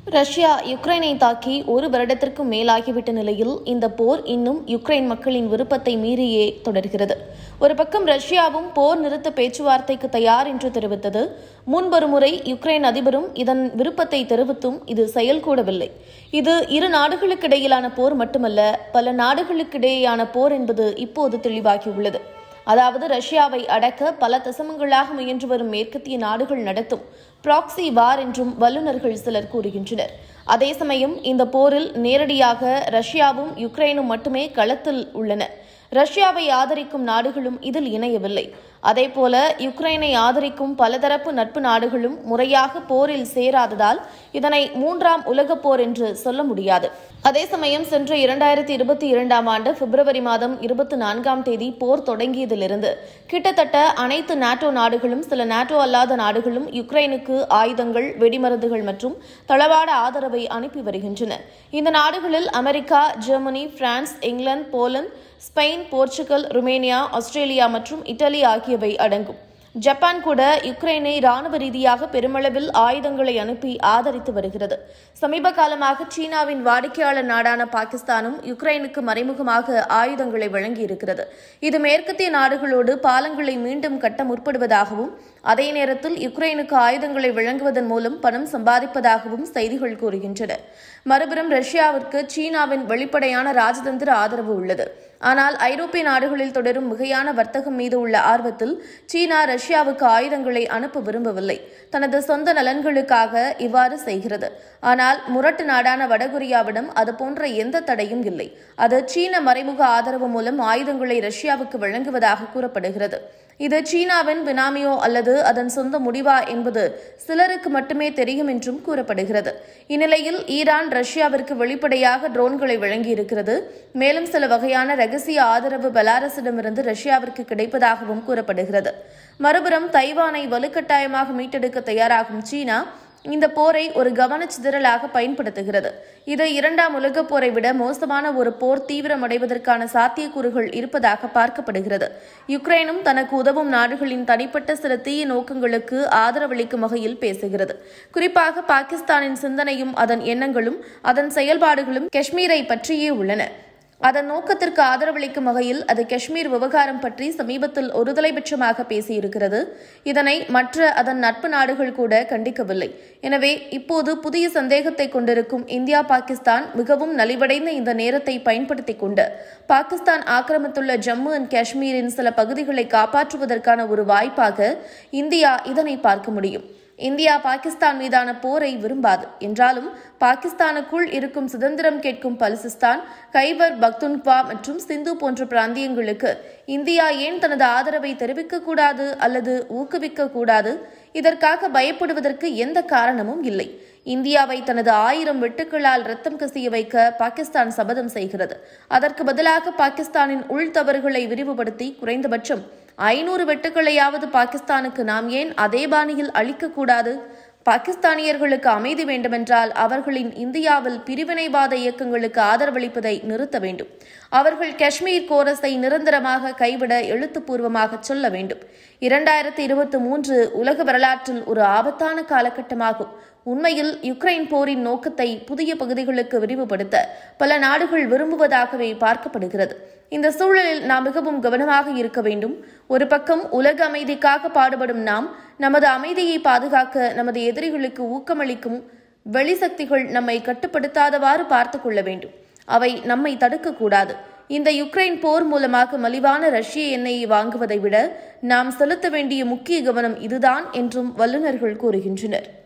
Russia யுக்ரைனை தாக்கி ஒரு வருடத்திற்கும் மேலாகிவிட்ட நிலையில் இந்த போர் இன்னும் யுக்ரைன் மக்களின் விருப்பத்தை மீறியே தொடர்கிறது ஒரு பக்கம் ரஷ்யாவும் போர் நிறுத்த பேச்சுவார்த்தைக்கு தயார் என்று தெரிவித்தது முன்பொரு முறை யுக்ரைன் அதிபரும் இதன் விருப்பத்தை தெரிவித்தும் இது செயல்கூடவில்லை இது இரு நாடுகளுக்கிடையிலான போர் மட்டுமல்ல பல நாடுகளுக்கிடையேயான போர் என்பது இப்போது தெளிவாகியுள்ளது அதாவது ரஷ்யாவை அடக்க பல தசமங்களாக முயன்று வரும் மேற்கத்திய நாடுகள் நடத்தும் ப்ராக்சி வார் என்றும் வல்லுநர்கள் சிலர் கூறுகின்றனர் அதே சமயம் இந்த போரில் நேரடியாக ரஷ்யாவும் யுக்ரைனும் மட்டுமே களத்தில் உள்ளன ரஷ்யாவை ஆதரிக்கும் நாடுகளும் இதில் இணையவில்லை அதேபோல யுக்ரைனை ஆதரிக்கும் பலதரப்பு நட்பு நாடுகளும் முறையாக போரில் சேராததால் இதனை மூன்றாம் உலகப் போர் என்று சொல்ல முடியாது அதே சமயம் சென்ற இரண்டாயிரத்தி இருபத்தி இரண்டாம் ஆண்டு பிப்ரவரி மாதம் இருபத்தி நான்காம் தேதி போர் தொடங்கியதிலிருந்து கிட்டத்தட்ட அனைத்து நாட்டோ நாடுகளும் சில நாட்டோ அல்லாத நாடுகளும் யுக்ரைனுக்கு ஆயுதங்கள் வெடிமருந்துகள் மற்றும் தளவாட ஆதரவை அனுப்பி வருகின்றன இந்த நாடுகளில் America Germany France England Poland Spain Portugal Romania Australia மற்றும் இட்டலி ஆகியவை அடங்கும் ஜப்பான் கூட யுக்ரைனை ராணுவ ரீதியாக பெருமளவில் ஆயுதங்களை அனுப்பி ஆதரித்து வருகிறது சமீப காலமாக சீனாவின் வாடிக்கையாளர் நாடான பாகிஸ்தானும் யுக்ரைனுக்கு மறைமுகமாக ஆயுதங்களை வழங்கியிருக்கிறது இது மேற்கத்திய நாடுகளோடு பாலங்களை மீண்டும் கட்ட முற்படுவதாகவும் அதே நேரத்தில் யுக்ரைனுக்கு ஆயுதங்களை வழங்குவதன் மூலம் பணம் சம்பாதிப்பதாகவும் செய்திகள் கூறுகின்றன மறுபுறம் ரஷ்யாவிற்கு சீனாவின் வெளிப்படையான ராஜதந்திர ஆதரவு உள்ளது ஆனால் ஐரோப்பிய நாடுகளில் தொடரும் மிகையான வர்த்தகம் மீது உள்ள ஆர்வத்தில் சீனா ரஷ்யாவுக்கு ஆயுதங்களை அனுப்ப விரும்பவில்லை தனது சொந்த நலன்களுக்காக இவ்வாறு செய்கிறது ஆனால் முரட்டு நாடான வடகொரியாவிடம் அதுபோன்ற எந்த தடையும் இல்லை அது சீன மறைமுக ஆதரவு மூலம் ஆயுதங்களை ரஷ்யாவுக்கு வழங்குவதாக கூறப்படுகிறது இது சீனாவின் பினாமியோ அல்லது அதன் சொந்த முடிவா என்பது சிலருக்கு மட்டுமே தெரியும் என்றும் கூறப்படுகிறது இந்நிலையில் ஈரான் ரஷ்யாவிற்கு வெளிப்படையாக ட்ரோன்களை வழங்கியிருக்கிறது மேலும் சில வகையான ரகசிய ஆதரவு பெலாரஸிடமிருந்து ரஷ்யாவிற்கு கிடைப்பதாகவும் கூறப்படுகிறது மறுபுறம் தைவானை வலுக்கட்டாயமாக மீட்டெடுக்க தயாராகும் சீனா இந்த போரை ஒரு கவனச்சிதறலாக பயன்படுத்துகிறது இது இரண்டாம் உலகப் போரை விட மோசமான ஒரு போர் தீவிரமடைவதற்கான சாத்தியக்கூறுகள் இருப்பதாக பார்க்கப்படுகிறது யுக்ரைனும் தனக்கு உதவும் நாடுகளின் தனிப்பட்ட சில தீய நோக்கங்களுக்கு ஆதரவளிக்கும் வகையில் பேசுகிறது குறிப்பாக பாகிஸ்தானின் சிந்தனையும் அதன் எண்ணங்களும் அதன் செயல்பாடுகளும் காஷ்மீரை பற்றியே உள்ளன அதன் நோக்கத்திற்கு ஆதரவளிக்கும் வகையில் அது காஷ்மீர் விவகாரம் பற்றி சமீபத்தில் ஒருதலைபட்சமாக பேசியிருக்கிறது இதனை மற்ற அதன் நட்பு நாடுகள் கூட கண்டிக்கவில்லை எனவே இப்போது புதிய சந்தேகத்தை கொண்டிருக்கும் இந்தியா பாகிஸ்தான் மிகவும் நலிவடைந்த இந்த நேரத்தை பயன்படுத்திக் கொண்டு பாகிஸ்தான் ஆக்கிரமித்துள்ள ஜம்மு அண்ட் காஷ்மீரின் சில பகுதிகளை காப்பாற்றுவதற்கான ஒரு வாய்ப்பாக இந்தியா இதனை பார்க்க முடியும் இந்தியா பாகிஸ்தான் மீதான போரை விரும்பாது என்றாலும் பாகிஸ்தானுக்குள் இருக்கும் சுதந்திரம் கேட்கும் பலுசிஸ்தான் கைபர் பக்துன்க்வா மற்றும் சிந்து போன்ற பிராந்தியங்களுக்கு இந்தியா ஏன் தனது ஆதரவை தெரிவிக்கக்கூடாது அல்லது ஊக்குவிக்க கூடாது இதற்காக பயப்படுவதற்கு எந்த காரணமும் இல்லை இந்தியாவை தனது ஆயிரம் வெட்டுக்களால் ரத்தம் கசிய வைக்க பாகிஸ்தான் சபதம் செய்கிறது அதற்கு பதிலாக பாகிஸ்தானின் உள் தவறுகளை விரிவுபடுத்தி குறைந்தபட்சம் ஐநூறு வெட்டுக்களையாவது பாகிஸ்தானுக்கு நாம் ஏன் அதே பாணியில் அளிக்கக்கூடாது பாகிஸ்தானியர்களுக்கு அமைதி வேண்டுமென்றால் அவர்களின் இந்தியாவில் பிரிவினைவாத இயக்கங்களுக்கு ஆதரவளிப்பதை நிறுத்த வேண்டும் அவர்கள் காஷ்மீர் கோரஸை நிரந்தரமாக கைவிட எழுத்துப்பூர்வமாக சொல்ல வேண்டும் இரண்டாயிரத்தி இருபத்தி மூன்று உலக வரலாற்றில் ஒரு ஆபத்தான காலகட்டமாகும் உண்மையில் யுக்ரைன் போரின் நோக்கத்தை புதிய பகுதிகளுக்கு விரிவுபடுத்த பல நாடுகள் விரும்புவதாகவே பார்க்கப்படுகிறது இந்த சூழலில் நாம் மிகவும் கவனமாக இருக்க வேண்டும் ஒரு பக்கம் உலக அமைதிக்காக பாடுபடும் நாம் நமது அமைதியை பாதுகாக்க நமது எதிரிகளுக்கு ஊக்கமளிக்கும் வெளிசக்திகள் நம்மை கட்டுப்படுத்தாதவாறு பார்த்து கொள்ள வேண்டும் அவை நம்மை தடுக்கக்கூடாது இந்த யுக்ரைன் போர் மூலமாக மலிவான ரஷ்ய எண்ணெயை வாங்குவதை விட நாம் செலுத்த வேண்டிய முக்கிய கவனம் இதுதான் என்றும் வல்லுநர்கள் கூறுகின்றனர்